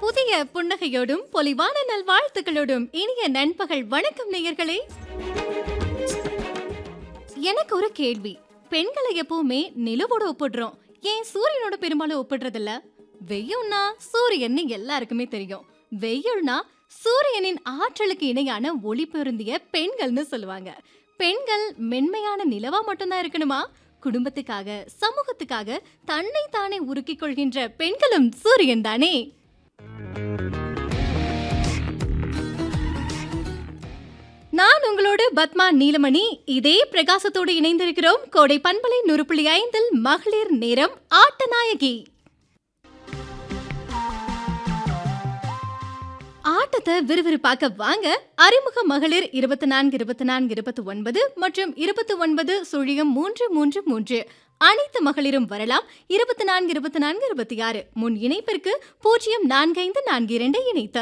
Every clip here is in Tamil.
புதிய புன்னகையோடும் பொலிவான நல்வாழ்த்துக்களோடும் இனிய நண்பகல் வணக்கம் நேயர்களே எனக்கு ஒரு கேள்வி பெண்களை எப்பவுமே நிலவோட ஒப்பிடுறோம் ஏன் சூரியனோட பெரும்பாலும் ஒப்பிடுறதில்ல வெயில்னா சூரியன் எல்லாருக்குமே தெரியும் வெயில்னா சூரியனின் ஆற்றலுக்கு இணையான ஒளி பொருந்திய பெண்கள்னு சொல்லுவாங்க பெண்கள் மென்மையான நிலவா மட்டும்தான் இருக்கணுமா குடும்பத்துக்காக சமூகத்துக்காக தன்னை தானே உருக்கிக் கொள்கின்ற பெண்களும் சூரியன் தானே நான் உங்களோடு பத்மா நீலமணி இதே பிரகாசத்தோடு இணைந்திருக்கிறோம் கோடை பண்பலை நூறு புள்ளி ஐந்தில் மகளிர் நேரம் ஆட்டநாயகி ஆட்டத்தை விறுவிறுப்பாக்க வாங்க அறிமுக மகளிர் இருபத்தி நான்கு இருபத்தி நான்கு இருபத்தி ஒன்பது மற்றும் இருபத்தி ஒன்பது சுழியம் மூன்று மூன்று மூன்று அனைத்து மகளிரும் வரலாம் இருபத்தி நான்கு இருபத்தி நான்கு இருபத்தி ஆறு முன் இணைப்பிற்கு பூஜ்ஜியம் நான்கு ஐந்து நான்கு இரண்டை இணைத்த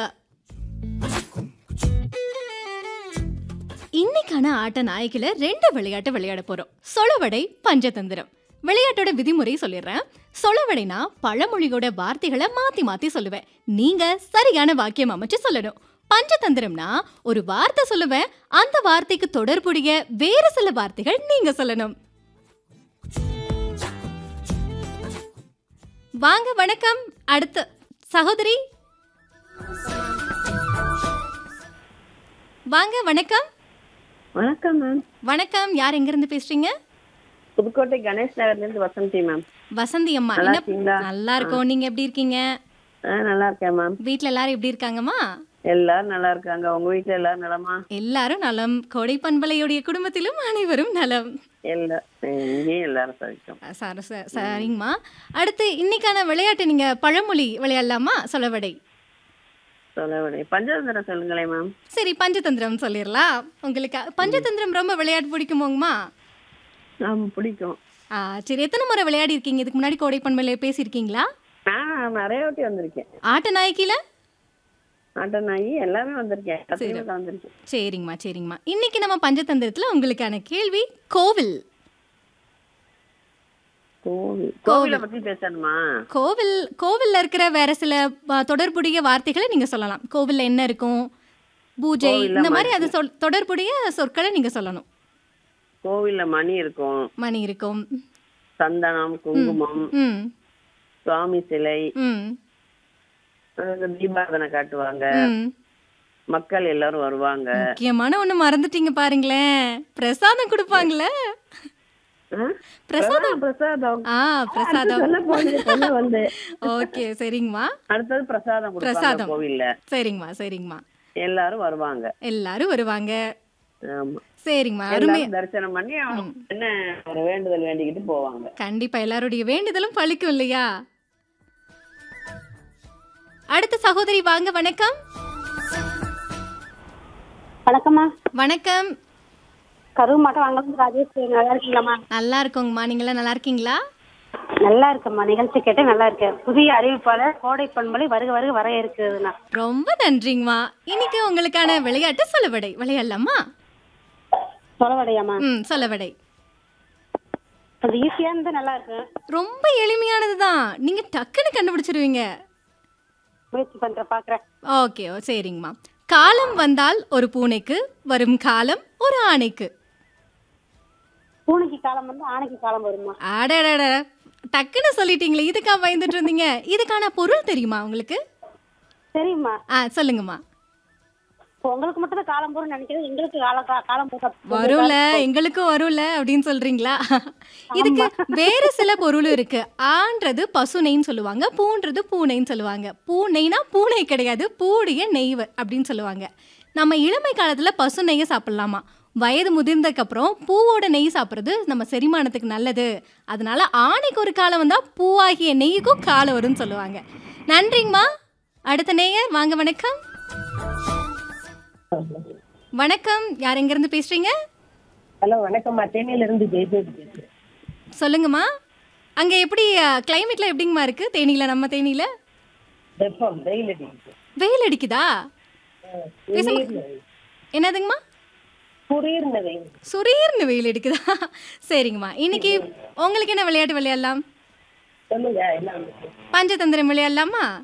இன்னைக்கான ஆட்ட நாயகில ரெண்டு விளையாட்டு விளையாட போறோம் சொலவடை பஞ்சதந்திரம் விளையாட்டோட விதிமுறை சொல்லிடுறேன் சொலவடைனா பழமொழியோட வார்த்தைகளை மாத்தி மாத்தி சொல்லுவேன் நீங்க சரியான வாக்கியம் அமைச்சு சொல்லணும் பஞ்சதந்திரம்னா ஒரு வார்த்தை சொல்லுவேன் அந்த வார்த்தைக்கு தொடர்புடைய வேறு சில வார்த்தைகள் நீங்க சொல்லணும் வாங்க வணக்கம் அடுத்து சகோதரி வாங்க வணக்கம் வணக்கம் மேம் வணக்கம் யார் எங்க இருந்து பேசுறீங்க புதுக்கோட்டை கணேஷ் நகர்ல இருந்து வசந்தி மேம் வசந்தி அம்மா நல்லா என்ன இருக்கீங்களா நல்லா இருக்கோம் நீங்க எப்படி இருக்கீங்க ஆ நல்லா இருக்கேன் மேம் வீட்ல எல்லாரும் எப்படி இருக்காங்கம்மா எல்லாரும் நல்லா இருக்காங்க உங்க வீட்டுல எல்லாரும் நலமா எல்லாரும் நலம் கோடை பண்பலையுடைய குடும்பத்திலும் அனைவரும் நலம் எல்லா இங்கேயும் எல்லாரும் சவிக்கும் அஹ் சர- ச- சரிங்கம்மா அடுத்து இன்னைக்கான விளையாட்டு நீங்க பழமொழி விளையாடலாமா சொலவடை சொல்ல விட பஞ்சதந்திரம் சொல்லுங்களேன் மேம் சரி பஞ்சதந்திரம் சொல்லிடலாம் உங்களுக்கு பஞ்சதந்திரம் ரொம்ப விளையாட்டு பிடிக்குமோங்கம்மா ஆமா பிடிக்கும் ஆ, சரி எத்தனை முறை விளையாடி இருக்கீங்க இதுக்கு முன்னாடி கோடை பண்பலையில பேசியிருக்கீங்களா நான் நிறைய வாட்டி வந்திருக்கேன் ஆட்ட நாயக்கில ஆட்ட நாயி எல்லாமே வந்திருக்கேன் கத்திரிக்காய் வந்திருக்கேன் சரிங்கம்மா சரிங்கம்மா இன்னைக்கு நம்ம பஞ்சதந்திரத்துல உங்களுக்கான கேள்வி கோவில் கோவில் கோவிலை பத்தி பேசணுமா கோவில் கோவில்ல இருக்கிற வேற சில ஆ, தொடர்புடைய வார்த்தைகளை நீங்க சொல்லலாம் கோவில்ல என்ன இருக்கும் பூஜை கோவில்ல இந்த மாதிரி அது சொல் தொடர்புடைய சொற்களை நீங்க சொல்லணும் கோவில்ல மணி இருக்கும் மணி இருக்கும் சந்தனம் குங்குமம் ம் சுவாமி சிலை ம் அதுக்கு தீபாரதனை காட்டுவாங்க ம் மக்கள் எல்லாரும் வருவாங்க முக்கியமான ஒண்ணு மறந்துட்டீங்க பாருங்களேன் பிரசாதம் கொடுப்பாங்களே ஆ? பிரசாதம் பிரசாதம் ஆ பிரசாதம் சொல்ல போனது சொல்ல வந்து ஓகே சரிங்கம்மா அடுத்தது பிரசாதம் கொடுப்பாங்க பிரசாதம். கோவில்ல சரிங்கம்மா சரிங்கம்மா எல்லாரும் வருவாங்க எல்லாரும் வருவாங்க ஆமா சரிங்கம்மா அருமை எல்லாரும் தரிசனம் பண்ணி அவங்க என்ன ஒரு வேண்டுதல் வேண்டிக்கிட்டு போவாங்க கண்டிப்பா எல்லாருடைய வேண்டுதலும் பழிக்கும் இல்லையா அடுத்த சகோதரி வாங்க வணக்கம் வணக்கம்மா வணக்கம் கருவு மாட்டம் வாங்கலாம் ராஜேஷ் நல்லா இருக்கீங்களாம்மா நல்லா இருக்கோங்கம்மா நீங்களாம் நல்லா இருக்கீங்களா நல்லா இருக்கம்மா நிகழ்ச்சி கேட்டு நல்லா இருக்கேன் புதிய அறிவிப்பாளர் கோடை பண்பலை வருக வருக வர இருக்குதுண்ணா ரொம்ப நன்றிங்கம்மா இன்னைக்கு உங்களுக்கான விளையாட்டு சொல்லவடை விளையாடலாமா சொலவடையாம்மா ம் சொல்லவடை அது ஈஸியானது நல்லா இருக்கு ரொம்ப எளிமையானது தான் நீங்க டக்குன்னு கண்டுபிடிச்சிருவீங்க முயற்சி பண்றேன் பாக்குறேன் ஓகே ஓ, சரிங்கம்மா காலம் வந்தால் ஒரு பூனைக்கு வரும் காலம் ஒரு ஆணைக்கு பூனைக்கு காலம் வந்து ஆணைக்கு காலம் வருமா அடடட டக்குன்னு சொல்லிட்டீங்களே இதுக்கா பயந்துட்டு இருந்தீங்க இதுக்கான பொருள் தெரியுமா உங்களுக்கு சரிம்மா ஆ சொல்லுங்கம்மா இப்போ உங்களுக்கு மட்டும் தான் காலம் போறோம்னு நினைக்கிறேன் எங்களுக்கு காலம் கா- காலம் போக வரும்ல எங்களுக்கும் வரும்ல அப்படின்னு சொல்றீங்களா இதுக்கு வேற சில பொருளும் இருக்கு ஆன்றது பசுனைன்னு சொல்லுவாங்க பூன்றது பூனைன்னு சொல்லுவாங்க பூனைனா பூனை கிடையாது பூடைய நெய்வ அப்படின்னு சொல்லுவாங்க நம்ம இளமை காலத்துல பசு நெய்யை சாப்பிடலாமா வயது முதிர்ந்ததுக்கு அப்புறம் பூவோட நெய் சாப்பிட்றது நம்ம செரிமானத்துக்கு நல்லது அதனால ஆணைக்கு ஒரு காலம் வந்தா பூவாகிய நெய்யுக்கும் காலம் வரும்னு சொல்லுவாங்க நன்றிங்கம்மா அடுத்த நேயர் வாங்க வணக்கம் வணக்கம் யார் எங்கேருந்து பேசுறீங்க ஹலோ வணக்கம்மா தேனியில இருந்து ஜெய்தேவி பேசுறேன் சொல்லுங்கம்மா அங்கே எப்படி கிளைமேட்ல எப்படிங்கம்மா இருக்கு தேனியில நம்ம தேனியில வெப்பம் வெயில் அடிக்குது வெயில் அடிக்குதா பேசுங்க. என்னதுங்கம்மா புரியுற வெயில் சுரீர்னு வெயில் அடிக்குதா சரிங்கம்மா இன்னைக்கு உங்களுக்கு என்ன விளையாட்டு விளையாடலாம் சொல்லுங்க என்ன பஞ்சதந்திரம் விளையாடலாமா